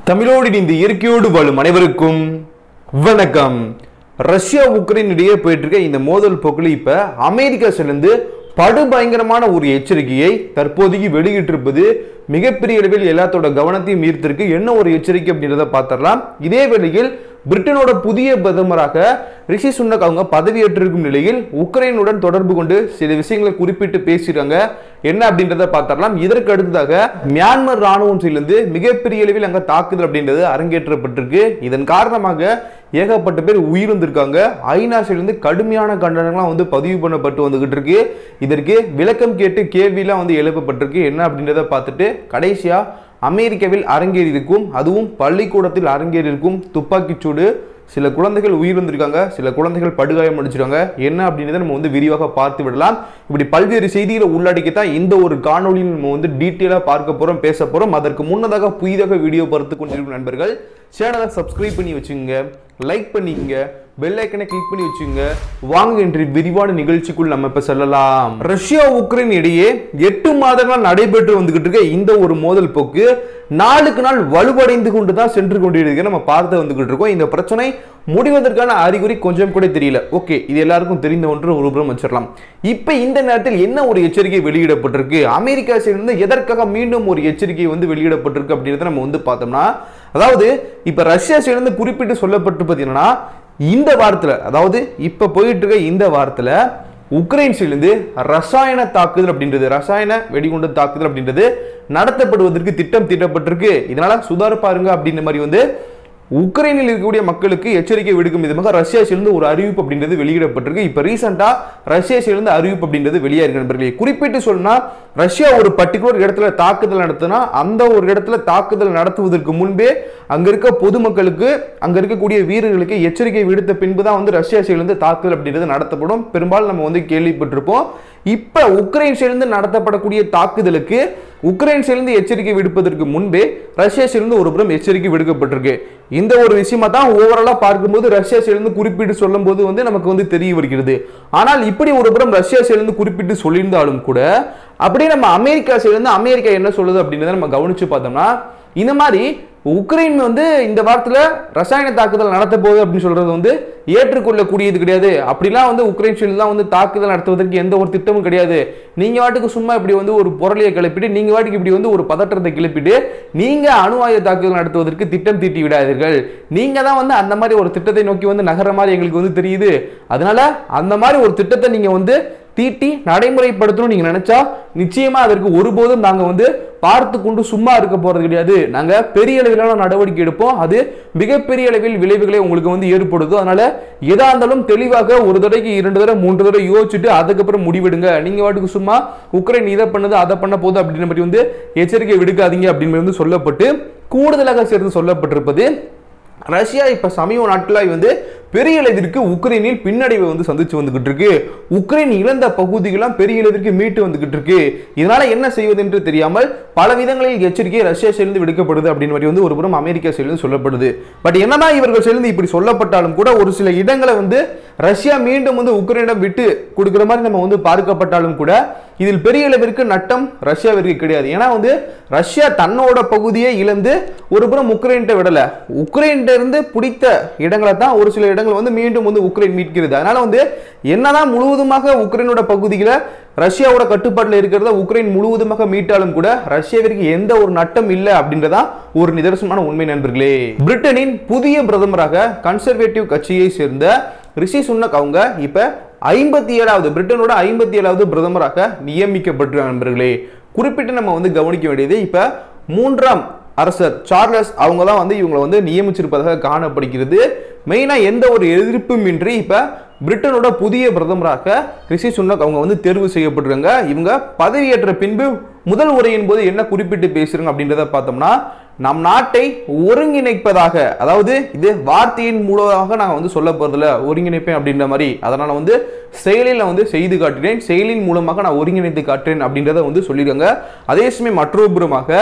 தமிழோடு இந்த இயற்கையோடு வாழும் அனைவருக்கும் வணக்கம் ரஷ்யா உக்ரைன் இடையே போயிட்டு இருக்க இந்த மோதல் போக்கில் இப்ப அமெரிக்கா சேர்ந்து படுபயங்கரமான ஒரு எச்சரிக்கையை தற்போதைக்கு வெளியிட்டிருப்பது மிகப்பெரிய அளவில் எல்லாத்தோட கவனத்தையும் ஈர்த்திருக்கு என்ன ஒரு எச்சரிக்கை அப்படின்றத பார்த்துடலாம் இதே வேளையில் பிரிட்டனோட புதிய பிரதமராக ரிஷி சுனக் அவங்க பதவியேற்றிருக்கும் நிலையில் உக்ரைனுடன் தொடர்பு கொண்டு சில விஷயங்களை குறிப்பிட்டு பேசியிருக்காங்க என்ன அப்படின்றத பார்த்தரலாம் இதற்கு அடுத்ததாக மியான்மர் ராணுவம் சைடிலிருந்து மிகப்பெரிய அளவில் அங்க தாக்குதல் அப்படின்றது அரங்கேற்றப்பட்டிருக்கு இதன் காரணமாக ஏகப்பட்ட பேர் உயிரிழந்திருக்காங்க ஐநா சைடிலிருந்து கடுமையான கண்டனங்கள்லாம் வந்து பதிவு பண்ணப்பட்டு வந்துகிட்டு இருக்கு இதற்கு விளக்கம் கேட்டு கேள்விலாம் வந்து எழுப்பப்பட்டிருக்கு என்ன அப்படின்றத பார்த்துட்டு கடைசியா அமெரிக்காவில் அரங்கேறி இருக்கும் அதுவும் பள்ளிக்கூடத்தில் அரங்கேறி இருக்கும் துப்பாக்கிச்சூடு சில குழந்தைகள் உயிரிழந்திருக்காங்க சில குழந்தைகள் படுகாயம் அடிச்சிருக்காங்க என்ன அப்படின்றத நம்ம வந்து விரிவாக பார்த்து விடலாம் இப்படி பல்வேறு செய்திகளை உள்ளடக்கித்தான் இந்த ஒரு காணொலியில் நம்ம வந்து டீட்டெயிலாக பார்க்க போறோம் பேச போறோம் அதற்கு முன்னதாக புதிதாக வீடியோ பார்த்து கொண்டிருக்கும் நண்பர்கள் சேனலை சப்ஸ்கிரைப் பண்ணி வச்சுங்க லைக் பண்ணிக்கங்க பெல் ஐக்கனை கிளிக் பண்ணி வச்சுங்க வாங்க இன்று விரிவான நிகழ்ச்சிக்குள் நம்ம இப்ப செல்லலாம் ரஷ்யா உக்ரைன் இடையே எட்டு மாதங்கள் நடைபெற்று வந்துகிட்டு இருக்க இந்த ஒரு மோதல் போக்கு நாளுக்கு நாள் வலுவடைந்து கொண்டு தான் சென்று கொண்டிருக்கு நம்ம பார்த்து வந்துகிட்டு இருக்கோம் இந்த பிரச்சனை முடிவதற்கான அறிகுறி கொஞ்சம் கூட தெரியல ஓகே இது எல்லாருக்கும் தெரிந்த ஒன்று ஒரு புறம் வச்சிடலாம் இப்ப இந்த நேரத்தில் என்ன ஒரு எச்சரிக்கை வெளியிடப்பட்டிருக்கு அமெரிக்கா சேர்ந்து எதற்காக மீண்டும் ஒரு எச்சரிக்கை வந்து வெளியிடப்பட்டிருக்கு அப்படின்றத நம்ம வந்து பார்த்தோம்னா அதாவது இப்ப ரஷ்யா சேர்ந்து குறிப்பிட்டு சொல்லப்பட்டு பார்த்தீங்கன்னா இந்த வாரத்துல அதாவது இப்ப போயிட்டு இருக்க இந்த வாரத்துல உக்ரைன் சைடிலிருந்து ரசாயன தாக்குதல் அப்படின்றது ரசாயன வெடிகுண்டு தாக்குதல் அப்படின்றது நடத்தப்படுவதற்கு திட்டம் தீட்டப்பட்டிருக்கு இதனால சுதார் பாருங்க அப்படின்ற மாதிரி வந்து உக்ரைனில் இருக்கக்கூடிய மக்களுக்கு எச்சரிக்கை விடுக்கும் விதமாக ரஷ்யா சேர்ந்து ஒரு அறிவிப்பு அப்படின்றது வெளியிடப்பட்டிருக்கு இப்போ ரீசெண்டாக ரஷ்யா சேர்ந்து அறிவிப்பு அப்படின்றது வெளியாயிருக்கு நண்பர்களே குறிப்பிட்டு சொன்னா ரஷ்யா ஒரு பர்டிகுலர் இடத்துல தாக்குதல் நடத்தினா அந்த ஒரு இடத்துல தாக்குதல் நடத்துவதற்கு முன்பே அங்க இருக்க பொதுமக்களுக்கு அங்க இருக்கக்கூடிய வீரர்களுக்கு எச்சரிக்கை விடுத்த பின்பு தான் வந்து ரஷ்யா சேர்ந்து தாக்குதல் அப்படின்றது நடத்தப்படும் பெரும்பாலும் நம்ம வந்து கேள்விப்பட்டிருப்போம் இப்ப உக்ரைன் சேர்ந்து நடத்தப்படக்கூடிய தாக்குதலுக்கு உக்ரைன் சேர்ந்து எச்சரிக்கை விடுப்பதற்கு முன்பே ரஷ்யா சேர்ந்து ஒரு புறம் எச்சரிக்கை விடுக்கப்பட்டிருக்கு இந்த ஒரு விஷயமா தான் ஓவராலா பார்க்கும்போது ரஷ்யா சேர்ந்து குறிப்பிட்டு சொல்லும் போது வந்து நமக்கு வந்து தெரிய வருகிறது ஆனால் இப்படி ஒரு புறம் ரஷ்யா சேர்ந்து குறிப்பிட்டு சொல்லியிருந்தாலும் கூட அப்படியே நம்ம அமெரிக்கா சேர்ந்து அமெரிக்கா என்ன சொல்லுது அப்படின்றத நம்ம கவனிச்சு பார்த்தோம்னா இந்த மாதிரி உக்ரைன் வந்து இந்த வாரத்தில் ரசாயன தாக்குதல் நடத்த போகுது அப்படின்னு சொல்றது வந்து ஏற்றுக்கொள்ளக்கூடியது கிடையாது அப்படிலாம் வந்து உக்ரைன் சைடுலாம் வந்து தாக்குதல் நடத்துவதற்கு எந்த ஒரு திட்டமும் கிடையாது நீங்க வாட்டுக்கு சும்மா இப்படி வந்து ஒரு பொருளையை கிளப்பிட்டு நீங்க வாட்டுக்கு இப்படி வந்து ஒரு பதற்றத்தை கிளப்பிட்டு நீங்க அணு ஆயுத தாக்குதல் நடத்துவதற்கு திட்டம் தீட்டி விடாதீர்கள் நீங்க தான் வந்து அந்த மாதிரி ஒரு திட்டத்தை நோக்கி வந்து நகர மாதிரி எங்களுக்கு வந்து தெரியுது அதனால அந்த மாதிரி ஒரு திட்டத்தை நீங்க வந்து தீட்டி நடைமுறைப்படுத்தணும் நீங்க நினைச்சா நிச்சயமா அதற்கு ஒருபோதும் நாங்க வந்து பார்த்து கொண்டு சும்மா இருக்க போறது கிடையாது நாங்க பெரிய அளவிலான நடவடிக்கை எடுப்போம் அது மிகப்பெரிய அளவில் விளைவுகளை உங்களுக்கு வந்து ஏற்படுத்தும் அதனால எதா இருந்தாலும் தெளிவாக ஒரு தடவைக்கு இரண்டு தடவை மூன்று தடவை யோசிச்சுட்டு அதுக்கப்புறம் முடிவெடுங்க நீங்க வாட்டுக்கு சும்மா உக்ரைன் இதை பண்ணது அதை பண்ண போகுது அப்படின்ற மாதிரி வந்து எச்சரிக்கை விடுக்காதீங்க அப்படின்னு வந்து சொல்லப்பட்டு கூடுதலாக சேர்த்து சொல்லப்பட்டிருப்பது ரஷ்யா இப்ப சமீப நாட்களாய் வந்து பெரிய அளவிற்கு உக்ரைனில் பின்னடைவை வந்து சந்திச்சு வந்துகிட்டு இருக்கு உக்ரைன் இழந்த பகுதிகளாம் பெரிய அளவிற்கு மீட்டு வந்துகிட்டு இருக்கு இதனால என்ன செய்வது என்று தெரியாமல் பல விதங்களில் எச்சரிக்கை ரஷ்யா சேர்ந்து விடுக்கப்படுது அப்படின்னு மாதிரி வந்து ஒரு புறம் அமெரிக்கா சேர்ந்து சொல்லப்படுது பட் என்னதான் இவர்கள் சேர்ந்து இப்படி சொல்லப்பட்டாலும் கூட ஒரு சில இடங்களை வந்து ரஷ்யா மீண்டும் வந்து உக்ரைனிடம் விட்டு கொடுக்குற மாதிரி நம்ம வந்து பார்க்கப்பட்டாலும் கூட இதில் பெரிய அளவிற்கு நட்டம் ரஷ்யாவிற்கு கிடையாது ஏன்னா வந்து ரஷ்யா தன்னோட பகுதியை இழந்து ஒரு புறம் உக்ரைன்ட்ட விடல உக்ரைன்ட்ட இருந்து பிடித்த இடங்களை தான் ஒரு சில இடங்கள் வந்து மீண்டும் வந்து உக்ரைன் மீட்கிறது அதனால வந்து என்னதான் முழுவதுமாக உக்ரைனோட பகுதிகளை ரஷ்யாவோட கட்டுப்பாட்டில் இருக்கிறத உக்ரைன் முழுவதுமாக மீட்டாலும் கூட ரஷ்யாவிற்கு எந்த ஒரு நட்டம் இல்லை அப்படின்றதான் ஒரு நிதர்சனமான உண்மை நண்பர்களே பிரிட்டனின் புதிய பிரதமராக கன்சர்வேட்டிவ் கட்சியை சேர்ந்த ரிஷி சுனக் அவங்க இப்ப ஐம்பத்தி ஏழாவது பிரிட்டனோட ஐம்பத்தி ஏழாவது பிரதமராக நியமிக்கப்பட்டிருக்காங்க நண்பர்களே குறிப்பிட்டு நம்ம வந்து கவனிக்க வேண்டியது இப்ப மூன்றாம் அரசர் சார்லஸ் அவங்க தான் வந்து இவங்களை வந்து நியமிச்சிருப்பதாக காணப்படுகிறது மெயினா எந்த ஒரு எதிர்ப்பும் இன்றி இப்ப பிரிட்டனோட புதிய பிரதமராக ரிஷி சுனக் அவங்க வந்து தேர்வு செய்யப்பட்டிருக்காங்க இவங்க பதவியேற்ற பின்பு முதல் உரையின் போது என்ன குறிப்பிட்டு பேசுறாங்க அப்படின்றத பார்த்தோம்னா நம் நாட்டை ஒருங்கிணைப்பதாக அதாவது இது வார்த்தையின் மூலமாக நான் வந்து சொல்ல போறதில்ல ஒருங்கிணைப்பேன் அப்படின்ற மாதிரி அதனால வந்து செயலில் வந்து செய்து காட்டுறேன் செயலின் மூலமாக நான் ஒருங்கிணைத்து காட்டுறேன் அப்படின்றத வந்து சொல்லியிருக்காங்க அதே சமயம் மற்றொரு புறமாக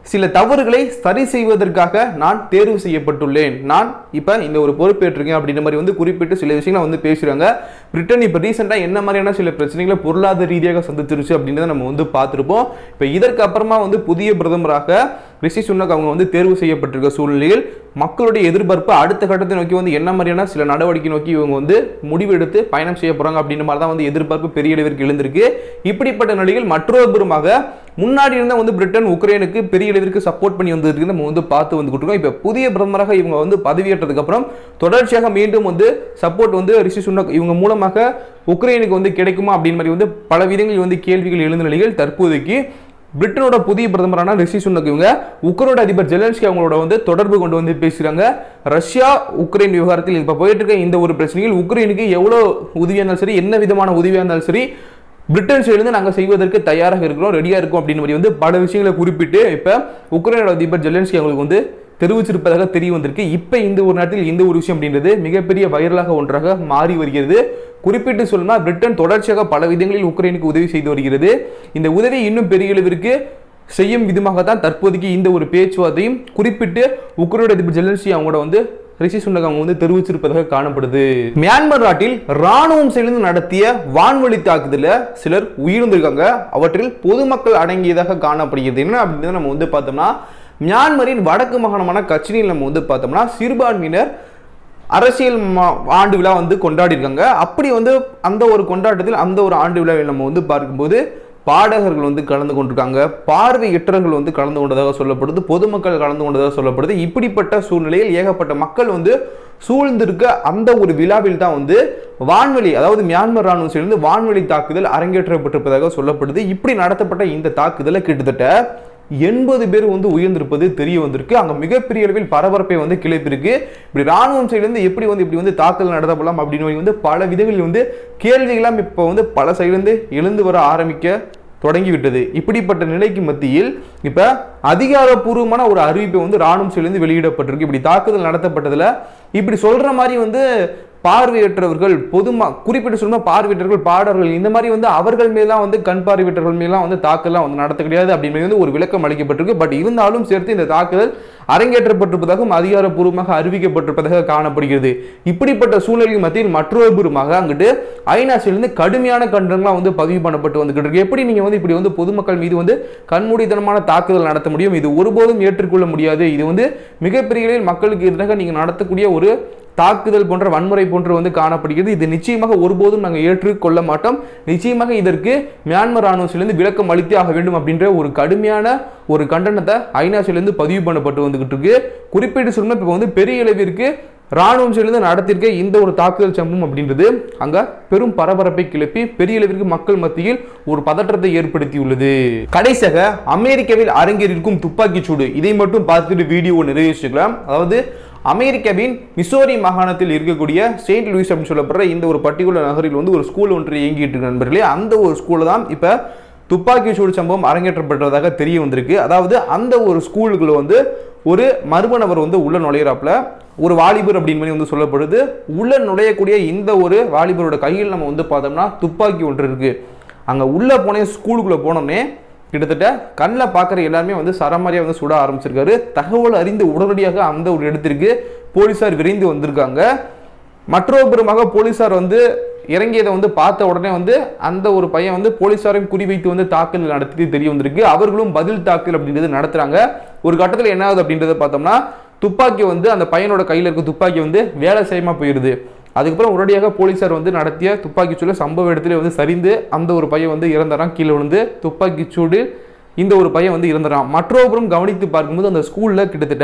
சில தவறுகளை சரி செய்வதற்காக நான் தேர்வு செய்யப்பட்டுள்ளேன் நான் இப்போ இந்த ஒரு பொறுப்பேற்றிருக்கேன் அப்படின்ற மாதிரி வந்து குறிப்பிட்டு சில விஷயங்களை வந்து பேசுகிறாங்க பிரிட்டன் இப்போ ரீசெண்டாக என்ன மாதிரியான சில பிரச்சனைகளை பொருளாதார ரீதியாக சந்திச்சிருச்சு அப்படின்றத நம்ம வந்து பார்த்துருப்போம் இப்போ இதற்கு அப்புறமா வந்து புதிய பிரதமராக ரிஷி சுனக் அவங்க வந்து தேர்வு செய்யப்பட்டிருக்க சூழ்நிலையில் மக்களுடைய எதிர்பார்ப்பு அடுத்த கட்டத்தை நோக்கி வந்து என்ன மாதிரியான சில நடவடிக்கை நோக்கி இவங்க வந்து முடிவெடுத்து பயணம் செய்ய போறாங்க அப்படின்ற மாதிரி தான் வந்து எதிர்பார்ப்பு பெரிய அளவிற்கு எழுந்திருக்கு இப்படிப்பட்ட நிலையில் மற்றொரு புறமாக முன்னாடி இருந்த வந்து பிரிட்டன் உக்ரைனுக்கு பெரிய அளவிற்கு சப்போர்ட் பண்ணி வந்ததுக்கு நம்ம வந்து பார்த்து வந்து இருக்கோம் இப்போ புதிய பிரதமராக இவங்க வந்து பதவியேற்றதுக்கு அப்புறம் தொடர்ச்சியாக மீண்டும் வந்து சப்போர்ட் வந்து ரிஷி சுனக் இவங்க மூலமாக உக்ரைனுக்கு வந்து கிடைக்குமா அப்படின்னு மாதிரி வந்து பல விதங்களில் வந்து கேள்விகள் எழுந்த நிலையில் தற்போதைக்கு பிரிட்டனோட புதிய பிரதமரான ரிஷி சுனக் இவங்க உக்ரைனோட அதிபர் ஜெலன்ஸ்கி அவங்களோட வந்து தொடர்பு கொண்டு வந்து பேசுறாங்க ரஷ்யா உக்ரைன் விவகாரத்தில் இப்போ போயிட்டு இருக்க இந்த ஒரு பிரச்சனையில் உக்ரைனுக்கு எவ்வளோ உதவியாக இருந்தாலும் சரி என்ன விதமான உதவியாக இருந்தாலும் சரி பிரிட்டன் சைடுலேருந்து நாங்கள் செய்வதற்கு தயாராக இருக்கிறோம் ரெடியாக இருக்கோம் அப்படின்னு மாதிரி வந்து பல விஷயங்களை குறிப்பிட்டு இப்போ உக்ரைனோட அதிபர் ஜெலன்ஸ்கி அவங்களுக்கு வந்து தெரிவிச்சிருப்பதாக தெரிய வந்திருக்கு இப்போ இந்த ஒரு நேரத்தில் இந்த ஒரு விஷயம் அப்படின்றது மிகப்பெரிய வைரலாக ஒன்றாக மாறி வருகிறது குறிப்பிட்டு சொல்லணும்னா பிரிட்டன் தொடர்ச்சியாக பல விதங்களில் உக்ரைனுக்கு உதவி செய்து வருகிறது இந்த உதவி இன்னும் பெரிய அளவிற்கு செய்யும் விதமாக தான் தற்போதைக்கு இந்த ஒரு பேச்சுவார்த்தையும் குறிப்பிட்டு உக்ரைனோட அதிபர் ஜெலன்சி அவங்களோட வந்து ரிஷி சுனக் அவங்க வந்து தெரிவிச்சிருப்பதாக காணப்படுது மியான்மர் நாட்டில் ராணுவம் சேர்ந்து நடத்திய வான்வழி தாக்குதல சிலர் உயிரிழந்திருக்காங்க அவற்றில் பொதுமக்கள் அடங்கியதாக காணப்படுகிறது என்ன அப்படின்னு நம்ம வந்து பார்த்தோம்னா மியான்மரின் வடக்கு மாகாணமான கச்சினியில் நம்ம வந்து பார்த்தோம்னா சிறுபான்மையினர் அரசியல் மா- ஆண்டு விழா வந்து கொண்டாடி இருக்காங்க அப்படி வந்து அந்த ஒரு கொண்டாட்டத்தில் அந்த ஒரு ஆண்டு விழாவில் நம்ம வந்து பார்க்கும்போது பாடகர்கள் வந்து கலந்து கொண்டிருக்காங்க பார்வையற்றவர்கள் வந்து கலந்து கொண்டதாக சொல்லப்படுது பொதுமக்கள் கலந்து கொண்டதாக சொல்லப்படுது இப்படிப்பட்ட சூழ்நிலையில் ஏகப்பட்ட மக்கள் வந்து சூழ்ந்திருக்க அந்த ஒரு விழாவில் தான் வந்து வான்வெளி அதாவது மியான்மர் ராணுவம் சேர்ந்து வான்வெளி தாக்குதல் அரங்கேற்றப்பட்டிருப்பதாக சொல்லப்படுது இப்படி நடத்தப்பட்ட இந்த தாக்குதலை கிட்டத்தட்ட எண்பது பேர் வந்து உயர்ந்திருப்பது தெரிய வந்திருக்கு அங்க மிகப்பெரிய அளவில் பரபரப்பை வந்து கிளப்பியிருக்கு இப்படி ராணுவம் சைடுலேருந்து எப்படி வந்து இப்படி வந்து தாக்குதல் நடத்தப்படலாம் அப்படின்னு வந்து பல விதங்களில் வந்து கேள்விகளாம் இப்போ வந்து பல சைடுலேருந்து எழுந்து வர ஆரம்பிக்க தொடங்கிவிட்டது இப்படிப்பட்ட நிலைக்கு மத்தியில் இப்ப அதிகாரப்பூர்வமான ஒரு அறிவிப்பை வந்து ராணுவம் சைடுலேருந்து வெளியிடப்பட்டிருக்கு இப்படி தாக்குதல் நடத்தப்பட்டதுல இப்படி சொல்ற மாதிரி வந்து பார்வையற்றவர்கள் பொதுமா குறிப்பிட்டு சொல்லணும் பார்வையற்றவர்கள் பாடர்கள் இந்த மாதிரி வந்து அவர்கள் மேலாம் வந்து கண் பார்வையற்றவர்கள் மேலாம் வந்து தாக்குதலாம் வந்து நடத்த கிடையாது அப்படின்னு வந்து ஒரு விளக்கம் அளிக்கப்பட்டிருக்கு பட் இருந்தாலும் சேர்த்து இந்த தாக்குதல் அரங்கேற்றப்பட்டிருப்பதாகவும் அதிகாரப்பூர்வமாக அறிவிக்கப்பட்டிருப்பதாக காணப்படுகிறது இப்படிப்பட்ட சூழ்நிலைக்கு மத்தியில் மற்றொரு பூர்வமாக அங்கிட்டு ஐநாசிலிருந்து கடுமையான கண்டனங்களாம் வந்து பதிவு பண்ணப்பட்டு வந்துகிட்டு இருக்கு எப்படி நீங்க வந்து இப்படி வந்து பொதுமக்கள் மீது வந்து கண்மூடித்தனமான தாக்குதல் நடத்த முடியும் இது ஒருபோதும் ஏற்றுக்கொள்ள முடியாது இது வந்து மிகப்பெரிய அளவில் மக்களுக்கு எதிராக நீங்க நடத்தக்கூடிய ஒரு தாக்குதல் போன்ற வன்முறை போன்று வந்து காணப்படுகிறது இது நிச்சயமாக ஒருபோதும் நாங்கள் ஏற்றுக்கொள்ள மாட்டோம் நிச்சயமாக இதற்கு மியான்மர் ராணுவத்திலிருந்து விளக்கம் அளித்தே ஆக வேண்டும் அப்படின்ற ஒரு கடுமையான ஒரு கண்டனத்தை ஐநாசிலிருந்து பதிவு பண்ணப்பட்டு வந்துகிட்டு இருக்கு குறிப்பிட்டு சொல்லணும் இப்போ வந்து பெரிய அளவிற்கு ராணுவம் சேர்ந்து நடத்தியிருக்க இந்த ஒரு தாக்குதல் சம்பவம் அப்படின்றது அங்க பெரும் பரபரப்பை கிளப்பி பெரிய அளவிற்கு மக்கள் மத்தியில் ஒரு பதற்றத்தை ஏற்படுத்தியுள்ளது கடைசியாக அமெரிக்காவில் அரங்கேறியிருக்கும் துப்பாக்கிச் சூடு இதை மட்டும் பார்த்துட்டு வீடியோ நிறைவேற்றிக்கலாம் அதாவது அமெரிக்காவின் மிசோரி மாகாணத்தில் இருக்கக்கூடிய செயின்ட் லூயிஸ் அப்படின்னு சொல்லப்படுற இந்த ஒரு பர்டிகுலர் நகரில் வந்து ஒரு ஸ்கூல் ஒன்று இயங்கிட்டு இருக்கு நண்பர்களே அந்த ஒரு ஸ்கூலில் தான் இப்போ துப்பாக்கி சூடு சம்பவம் அரங்கேற்றப்பட்டதாக தெரிய வந்திருக்கு அதாவது அந்த ஒரு ஸ்கூலுக்குள்ள வந்து ஒரு மர்ம நபர் வந்து உள்ள நுழையிறாப்புல ஒரு வாலிபர் அப்படின்னு மாதிரி வந்து சொல்லப்படுது உள்ள நுழையக்கூடிய இந்த ஒரு வாலிபரோட கையில் நம்ம வந்து பார்த்தோம்னா துப்பாக்கி ஒன்று இருக்கு அங்க உள்ள போனே ஸ்கூலுக்குள்ள போனோடனே கிட்டத்தட்ட கண்ணில் பார்க்குற எல்லாருமே வந்து சரமாரியாக வந்து சுட ஆரம்பிச்சிருக்காரு தகவல் அறிந்து உடனடியாக அந்த ஒரு இடத்திற்கு போலீசார் விரைந்து வந்திருக்காங்க மற்றொரு புறமாக போலீசார் வந்து இறங்கியதை வந்து பார்த்த உடனே வந்து அந்த ஒரு பையன் வந்து போலீசாரையும் குறிவைத்து வந்து தாக்குதல் நடத்தி தெரிய வந்திருக்கு அவர்களும் பதில் தாக்குதல் அப்படின்றது நடத்துறாங்க ஒரு கட்டத்தில் என்ன ஆகுது அப்படின்றத பார்த்தோம்னா துப்பாக்கி வந்து அந்த பையனோட கையில் இருக்க துப்பாக்கி வந்து வேலை செய்யாம போயிருது அதுக்கப்புறம் உடனடியாக போலீசார் வந்து நடத்திய துப்பாக்கி சூடு சம்பவ இடத்துல வந்து சரிந்து அந்த ஒரு பையன் வந்து இறந்துறான் கீழே விழுந்து துப்பாக்கி சூடு இந்த ஒரு பையன் வந்து இறந்துறான் மற்றொரு புறம் கவனித்து பார்க்கும்போது அந்த ஸ்கூல்ல கிட்டத்தட்ட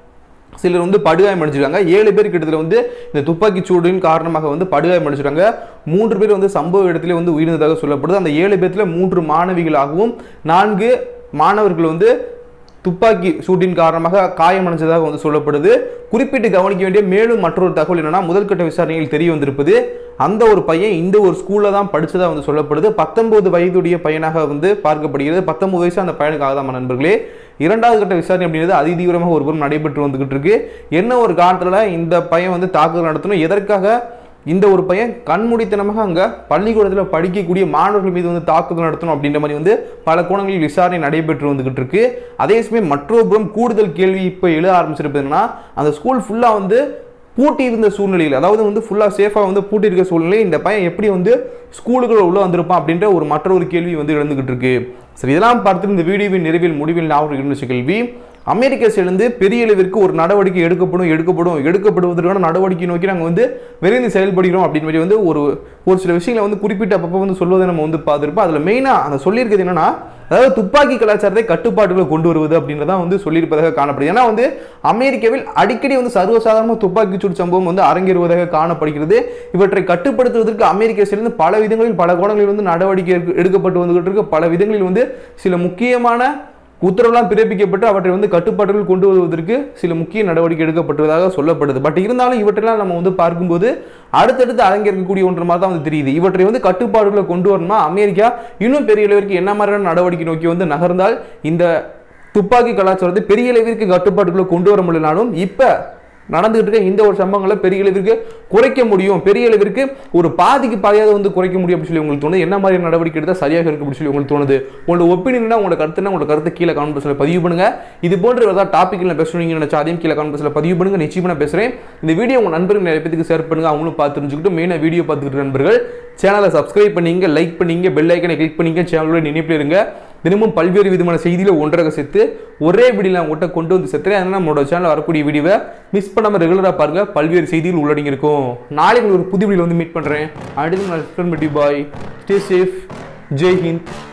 சிலர் வந்து படுகாயம் அடிச்சிருக்காங்க ஏழு பேர் கிட்டத்தட்ட வந்து இந்த துப்பாக்கி சூடின் காரணமாக வந்து படுகாயம் அடிச்சிருக்காங்க மூன்று பேர் வந்து சம்பவ இடத்துல வந்து உயிரிழந்ததாக சொல்லப்படுது அந்த ஏழு பேர்த்துல மூன்று மாணவிகளாகவும் நான்கு மாணவர்கள் வந்து துப்பாக்கி சூட்டின் காரணமாக காயமடைஞ்சதாக வந்து சொல்லப்படுது குறிப்பிட்டு கவனிக்க வேண்டிய மேலும் மற்றொரு தகவல் என்னன்னா முதல்கட்ட விசாரணையில் தெரிய வந்திருப்பது அந்த ஒரு பையன் இந்த ஒரு ஸ்கூல்ல தான் படிச்சதா வந்து சொல்லப்படுது பத்தொன்பது வயதுடைய பையனாக வந்து பார்க்கப்படுகிறது பத்தொன்பது வயசு அந்த பையனுக்கு ஆகாம நண்பர்களே இரண்டாவது கட்ட விசாரணை அப்படிங்கிறது அதிதீவிரமாக ஒரு புறம் நடைபெற்று வந்துகிட்டு இருக்கு என்ன ஒரு காலத்துல இந்த பையன் வந்து தாக்குதல் நடத்தணும் எதற்காக இந்த ஒரு பையன் கண்மூடித்தனமாக அங்கே பள்ளிக்கூடத்தில் படிக்கக்கூடிய மாணவர்கள் மீது வந்து தாக்குதல் நடத்தணும் அப்படின்ற மாதிரி வந்து பல கோணங்களில் விசாரணை நடைபெற்று வந்துகிட்டு இருக்கு அதே சமயம் மற்றொரு புறம் கூடுதல் கேள்வி இப்போ எழுத ஆரம்பிச்சிருப்பதுன்னா அந்த ஸ்கூல் ஃபுல்லாக வந்து பூட்டி இருந்த சூழ்நிலையில் அதாவது வந்து ஃபுல்லாக சேஃபாக வந்து பூட்டி இருக்க சூழ்நிலையில் இந்த பையன் எப்படி வந்து ஸ்கூலுக்குள்ள உள்ள வந்திருப்பான் அப்படின்ற ஒரு மற்றொரு கேள்வி வந்து எழுந்துகிட்டு இருக்கு சரி இதெல்லாம் பார்த்து இந்த வீடியோவின் நிறைவில் முடிவில் நான் இருந்துச்சு கேள்வி அமெரிக்க சேர்ந்து பெரிய அளவிற்கு ஒரு நடவடிக்கை எடுக்கப்படும் எடுக்கப்படும் எடுக்கப்படுவதற்கான நடவடிக்கை நோக்கி நாங்கள் வந்து விரைந்து செயல்படுகிறோம் அப்படின்னு மாதிரி வந்து ஒரு ஒரு சில விஷயங்களை வந்து குறிப்பிட்ட அப்பப்போ வந்து சொல்வதை நம்ம வந்து பார்த்துருப்போம் அதில் மெயினாக அந்த சொல்லியிருக்கிறது என்னன்னா அதாவது துப்பாக்கி கலாச்சாரத்தை கட்டுப்பாட்டுகளை கொண்டு வருவது அப்படின்றத வந்து சொல்லியிருப்பதாக காணப்படுது ஏன்னா வந்து அமெரிக்காவில் அடிக்கடி வந்து சர்வசாதாரண துப்பாக்கிச்சூடு சம்பவம் வந்து அரங்கேறுவதாக காணப்படுகிறது இவற்றை கட்டுப்படுத்துவதற்கு அமெரிக்கா சேர்ந்து பல விதங்களில் பல கோணங்களில் வந்து நடவடிக்கை எடுக்க- எடுக்கப்பட்டு வந்துகிட்டு இருக்கு பல விதங்களில் வந்து சில முக்கியமான உத்தரவுலாம் பிறப்பிக்கப்பட்டு அவற்றை வந்து கட்டுப்பாட்டுகள் கொண்டு வருவதற்கு சில முக்கிய நடவடிக்கை எடுக்கப்பட்டுள்ளதாக சொல்லப்படுது பட் இருந்தாலும் இவற்றெல்லாம் நம்ம வந்து பார்க்கும்போது அடுத்தடுத்து அரங்கேற்கக்கூடிய ஒன்று மாதிரி தான் வந்து தெரியுது இவற்றை வந்து கட்டுப்பாடுகளை கொண்டு வரணுமா அமெரிக்கா இன்னும் பெரிய அளவிற்கு என்ன மாதிரியான நடவடிக்கை நோக்கி வந்து நகர்ந்தால் இந்த துப்பாக்கி கலாச்சாரத்தை பெரிய அளவிற்கு கட்டுப்பாட்டுக்குள்ள கொண்டு வர முடியலனாலும் இப்போ நடந்துகிட்டு இருக்க இந்த ஒரு சம்பவங்களை பெரிய அளவிற்கு குறைக்க முடியும் பெரிய அளவிற்கு ஒரு பாதிக்கு பாதியாவது வந்து குறைக்க முடியும் அப்படின்னு சொல்லி உங்களுக்கு தோணுது என்ன மாதிரி நடவடிக்கை எடுத்தால் சரியாக இருக்கு அப்படின்னு சொல்லி உங்களுக்கு தோணுது உங்களோட ஒப்பீனியனா உங்களோட கருத்துனா உங்களோட கருத்து கீழே கமெண்ட் பாக்ஸில் பதிவு பண்ணுங்க இது போன்ற ஏதாவது டாப்பிக்கில் பேசணுங்க நினைச்சா அதையும் கீழே கமெண்ட் பாக்ஸில் பதிவு பண்ணுங்க நிச்சயமா நான் பேசுறேன் இந்த வீடியோ உங்க நண்பர்கள் நிறைய பேருக்கு ஷேர் பண்ணுங்க அவங்களும் பார்த்து தெரிஞ்சுக்கிட்டு மெயினாக வீடியோ பார்த்துக்கிட்டு நண்பர்கள் சேனலை சப்ஸ்கிரைப் பண்ணீங்க லைக் பண்ணீங்க பெல் ஐக்கனை கிளிக் பண்ணீங்க சேனலோட நினைப்பில் இருங்க தினமும் பல்வேறு விதமான செய்தியில் ஒன்றாக சேர்த்து ஒரே வீடியோவில் நான் உங்கள்கிட்ட கொண்டு வந்து சேர்த்துறேன் அதனால் நம்மளோட சேனல் வரக்கூடிய வீடியோவை மிஸ் பண்ணாமல் ரெகுலராக பாருங்க பல்வேறு செய்திகள் உள்ளடங்கி இருக்கும் நாளைக்கு ஒரு புது வீடியோவில் வந்து மீட் பண்ணுறேன் அடுத்து நான் bye stay safe Jai Hind